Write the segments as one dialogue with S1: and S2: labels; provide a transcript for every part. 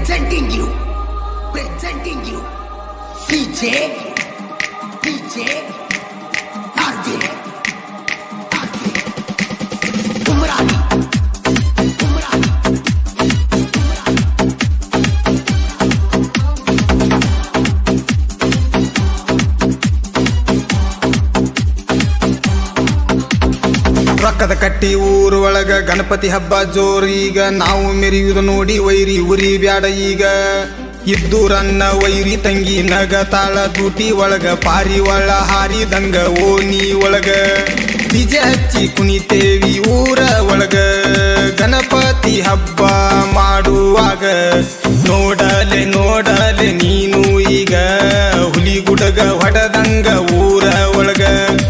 S1: Presenting you. Presenting you. DJ. DJ. Arjun. Arjun. Umrani. Umrani.
S2: ರೊಕ್ಕದ ಕಟ್ಟಿ ಊರು ಒಳಗ ಗಣಪತಿ ಹಬ್ಬ ಜೋರು ಈಗ ನಾವು ಮೆರೆಯುವುದು ನೋಡಿ ವೈರಿ ಉರಿ ಬ್ಯಾಡ ಈಗ ಇದ್ದೂರನ್ನ ವೈರಿ ತಂಗಿ ನಗ ತಾಳ ದೂಟಿ ಒಳಗ ಪಾರಿ ಒಳ ಹಾರಿದಂಗ ಓನಿ ಒಳಗ ಬೀಜ ಹಚ್ಚಿ ಕುಣಿತೇವಿ ಊರ ಒಳಗ ಗಣಪತಿ ಹಬ್ಬ ಮಾಡುವಾಗ ನೋಡಲೆ ನೋಡಲೆ ನೀನು ಈಗ ಹುಲಿ ಗುಡಗ ಹೊಡೆದಂಗ ಊರ ಒಳಗ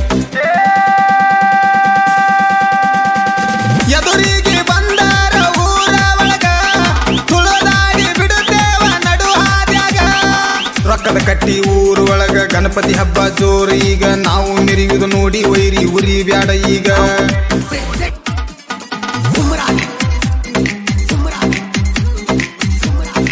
S2: ಎದುರಿಗೆ ಬಂದಾರ ಊರ ಒಳಗ ತುಳದಾಡಿ ಬಿಡುತ್ತೇವ ನಡು ಹಾದ್ಯಾಗ ರೊಕ್ಕದ ಕಟ್ಟಿ ಊರು ಒಳಗ ಗಣಪತಿ ಹಬ್ಬ ಜೋರು ಈಗ ನಾವು ಮೆರೆಯುವುದು ನೋಡಿ ವೈರಿ ಉರಿ ಬ್ಯಾಡ ಈಗ
S1: Present. Umrani. Umrani. Umrani.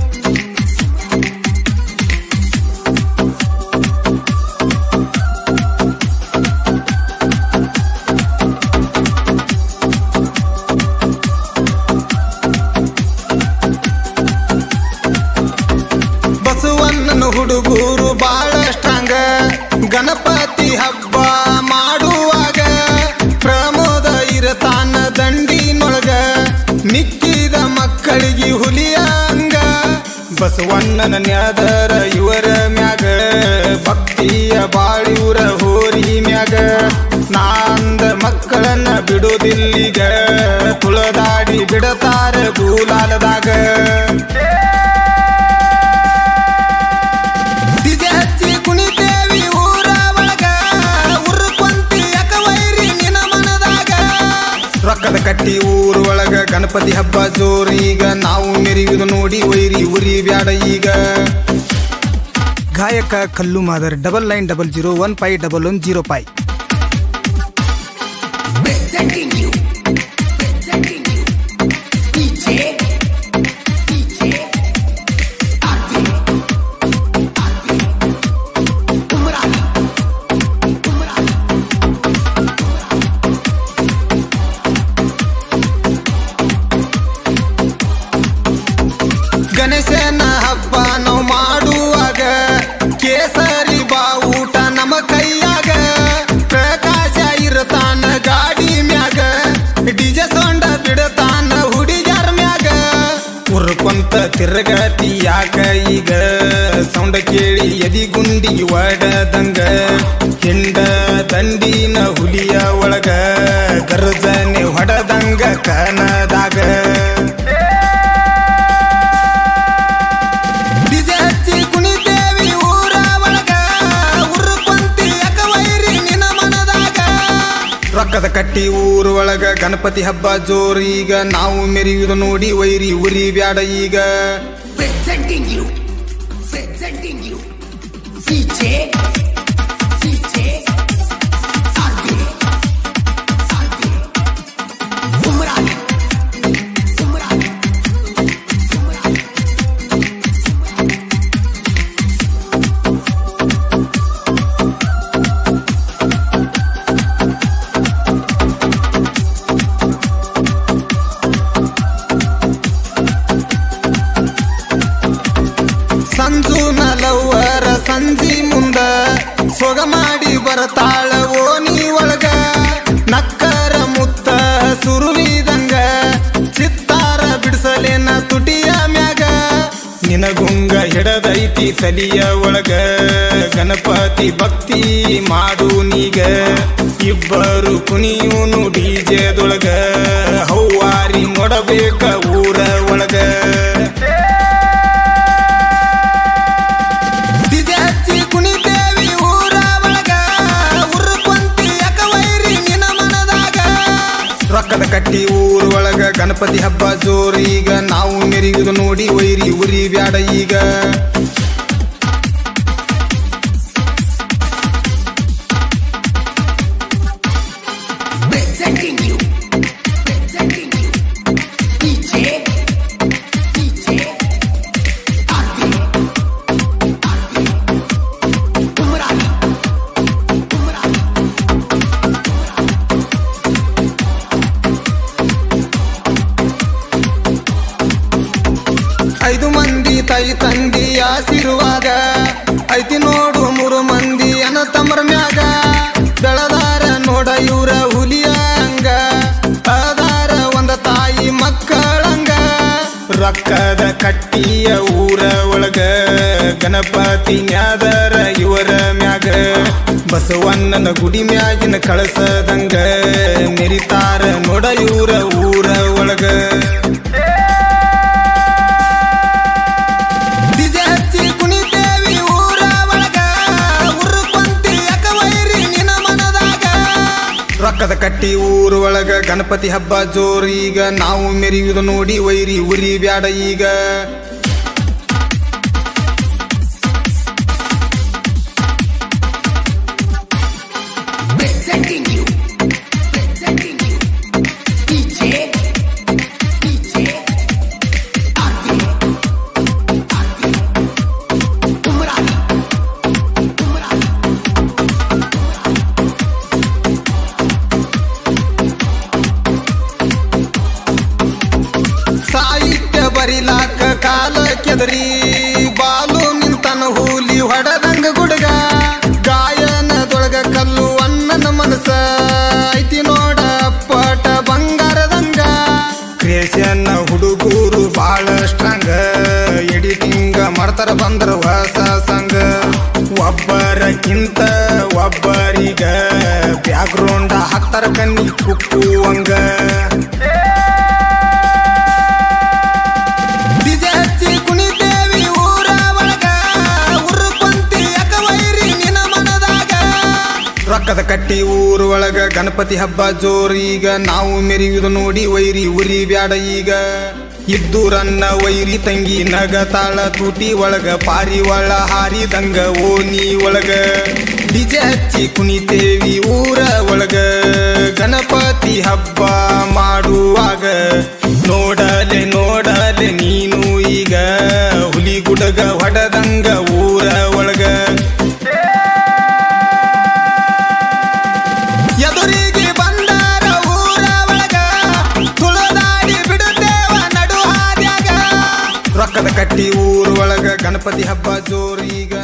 S2: ಬಸವಣ್ಣನ ಹುಡುಗರು ಬಾಳ ಸ್ಟ್ರಾಂಗ ಗಣಪತಿ ಹಬ್ಬ ಮಾಡುವಾಗ ಪ್ರಮೋದ ಇರತಾನ ದಂಡಿನೊಳಗ ಮಿಕ್ಕಿದ ಮಕ್ಕಳಿಗೆ ಹುಲಿಯಂಗ ಬಸವಣ್ಣನ ನ್ಯಾದರ ಇವರ ಮ್ಯಾಗ ಭಕ್ತಿಯ ಬಾಳಿವ್ರ ಹೋರಿ ಮ್ಯಾಗ ನಾಂದ ಮಕ್ಕಳನ್ನ ಬಿಡುದಿಲ್ಲಿಗ ತುಳದಾಡಿ ಬಿಡತಾರ ಗೂಲಾಲದಾಗ ಡಿಜೆ ಹಚ್ಚಿ ಕುಣಿತೇವಿ ಊರ ಒಳಗ ಉರ್ಕೊಂತಿ ಯಾಕ ವೈರಿ ನಿನ ಮನದಾಗ ರೊಕ್ಕದ ಕಟ್ಟಿ ಊರು ಒಳಗ ಗಣಪತಿ ಹಬ್ಬ ಜೋರು ಈಗ ನಾವು ಮೆರೆಯುವುದು ನೋಡಿ ವೈರಿ ಉರಿ ಬ್ಯಾಡ ಈಗ ಗಾಯಕ ಕಲ್ಲು ಮಾದರ್ double nine double zero one five double one zero five
S1: Presenting you. Presenting you. DJ. DJ. Arjun. Arjun. Umrani. Umrani.
S2: ಗಣೇಶನ ಹಬ್ಬ ನಾವು ಮಾಡುವಾಗ ಕೇಸರಿ ಬಾ ಊಟ ನಮ್ಮ ಕೈಯಾಗ ಪ್ರಕಾಶ ಇರತಾನ ಗಾಡಿ ಮ್ಯಾಗ ಡಿಜೆ ಸೊಂಡ ಬಿಡತಾನ ಹುಡುಗ್ಯಾರ ಮ್ಯಾಗ ಉರ್ಕೊಂತ ತಿರ್ಗತಿ ಯಾಕ ಈಗ ಸೌಂಡ ಕೇಳಿ ಎದಿ ಗುಂಡಿ ಒಡದಂಗ ಹಿಂಡ ದಂಡಿನ ಹುಲಿಯ ಒಳಗ ಗರ್ಜನೆ ಹೊಡದಂಗ ಕನದಾಗ ಡಿಜೆ ಹಚ್ಚಿ ಕುಣಿತೇವಿ ಊರ ಒಳಗ ಉರ್ಕೊಂತಿ ಯಾಕ ವೈರಿ ನಿನ ಮನದಾಗ ರೊಕ್ಕದ ಕಟ್ಟಿ ಊರು ಒಳಗ ಗಣಪತಿ ಹಬ್ಬ ಜೋರು ಈಗ ನಾವು ಮೆರೆಯುವುದು ನೋಡಿ ವೈರಿ ಉರಿ ಬ್ಯಾಡ ಈಗ
S1: Presenting you. Presenting you. DJ. DJ. Arjun. Arjun. Umrani. Umrani. Umrani.
S2: Sanju ನಲವರ ಸಂಜಿ ಮುಂದ ಸೊಗ ಮಾಡಿ ಬರತಾಳ ಓನಿ ಒಳಗ ನಕ್ಕರ ಮುತ್ತ ಸುರುವಿದಂಗ ಚಿತ್ತಾರ ಬಿಡಿಸಲೇನ ತುಟಿಯ ಮ್ಯಾಗ ನಿನಗುಂಗ ಹಿಡದೈತಿ ತಲಿಯ ಒಳಗ ಗಣಪತಿ ಭಕ್ತಿ ಮಾಡು ನೀಗ ಇಬ್ಬರು ಕುಣಿಯೂನು ಡಿಜೆದೊಳಗ ಹೌವಾರಿ ನೋಡಬೇಕ ಊರ ಒಳಗ ಡಿಜೆ ಹಚ್ಚಿ ಕುಣಿತೇವಿ ಊರ ಒಳಗ ಉರ್ಕೊಂತಿ ಯಾಕ ವೈರಿ ನಿನ ಮನದಾಗ ರೊಕ್ಕದ ಕಟ್ಟಿ ಊರು ಒಳಗ ಗಣಪತಿ ಹಬ್ಬ ಜೋರು ಈಗ ನಾವು ಮೆರೆಯುವುದು ನೋಡಿ ವೈರಿ ಉರಿ ಬ್ಯಾಡ ಈಗ
S1: Presenting you. Presenting you. DJ. DJ.
S2: ಐದು ಮಂದಿ ತಾಯಿ ತಂದಿ ಆಶೀರ್ವಾದ ಐತಿ ನೋಡು ಮೂರು ಮಂದಿ ಅನ ತಮ್ಮರ ಮ್ಯಾಗ ಬೆಳದಾರ ನೋಡ ಇವ್ರ ಹುಲಿಯ ಹಂಗ ಅದಾರ ಒಂದ ತಾಯಿ ಮಕ್ಕಳಂಗ ರೊಕ್ಕದ ಕಟ್ಟಿಯ ಊರ ಒಳಗ ಗಣಪತಿ ನ್ಯಾದರ ಇವರ ಮ್ಯಾಗ ಬಸವಣ್ಣನ ಗುಡಿ ಮ್ಯಾಗಿನ ಕಳಸದಂಗ ಮೆರಿತಾರ ನೋಡ ಇವ್ರ ಊರ ಒಳಗ ಡಿಜೆ ಹಚ್ಚಿ ಕುಣಿತೇವಿ ಊರ ಒಳಗ ಉರ್ಕೊಂತಿ ಯಾಕ ವೈರಿ ನಿನ ಮನದಾಗ ರೊಕ್ಕದ ಕಟ್ಟಿ ಊರ ಒಳಗ ಗಣಪತಿ ಹಬ್ಬ ಜೋರು ಈಗ ನಾವು ಮೆರೆಯುವುದು ನೋಡಿ ವೈರಿ ಉರಿ ಬ್ಯಾಡ ಈಗ
S1: Presenting you. Presenting you. DJ. DJ. RJ. RJ. Umrani. Umrani.
S2: ಸಾಹಿತ್ಯ ಬರಿಲಾಕ ಕಾಲ ಕೆದರಿ ಬಾಲು ನಿಂತನ ಹೂಲಿ ಹೊಡದಂಗ ಗುಡುಗ ಗಾಯನದೊಳಗ ಕಲ್ಲು ಅಣ್ಣನ ಮನಸ ಐತಿ ನೋಡ ಪಟ ಬಂಗಾರದಂಗ ಕ್ರಿಯೇಷನ್ ಹುಡುಗರು ಬಾಳ ಸ್ಟ್ರಾಂಗ್ ಎಡಿಟಿಂಗ್ ಮಾಡ್ತಾರ ಬಂದ್ರ ಹೊಸ ಸಂಗ ಒಬ್ಬರಕ್ಕಿಂತ ಒಬ್ಬರಿಗ ಬ್ಯಾಕ್ಗ್ರೌಂಡ್ ಹಾಕ್ತಾರ ಕಣ್ಣಿ ಕುಕ್ಕುವಂಗ ಡಿಜೆ ಹಚ್ಚಿ ಕುಣಿತೇವಿ ಊರ ಒಳಗ ಉರ್ಕೊಂತಿ ಯಾಕ ವೈರಿ ನಿನ ಮನದಾಗ ರೊಕ್ಕದ ಕಟ್ಟಿ ಊರ ಒಳಗ ಗಣಪತಿ ಹಬ್ಬ ಜೋರು ಈಗ ನಾವು ಮೆರೆಯುವುದು ನೋಡಿ ವೈರಿ ಉರಿ ಬ್ಯಾಡ ಈಗ ಇದ್ದೂರನ್ನ ವೈರಿ ತಂಗಿ ನಗತಾಳ ತೂಟಿ ಒಳಗ ಪಾರಿ ಒಳ ಹಾರಿದಂಗ ಓನಿ ಒಳಗ ಡಿಜೆ ಹಚ್ಚಿ ಕುಣಿತೇವಿ ಊರ ಒಳಗ ಗಣಪತಿ ಹಬ್ಬ ಮಾಡುವಾಗ ನೋಡಲೆ ನೋಡಲೆ ನೀನು ಈಗ ಹುಲಿ ಗುಡಗ ಹೊಡದಂಗ ಊರ ಒಳಗ ಎದುರಿಗೆ ಬಂದಾರ ಊರ ಒಳಗ ತುಳದಾಡಿ ಬಿಡುತ್ತೇವ ನಡು ಹಾದ್ಯಾಗ ರೊಕ್ಕದ ಕಟ್ಟಿ ಊರ ಒಳಗ ಗಣಪತಿ ಹಬ್ಬ ಜೋರು ಈಗ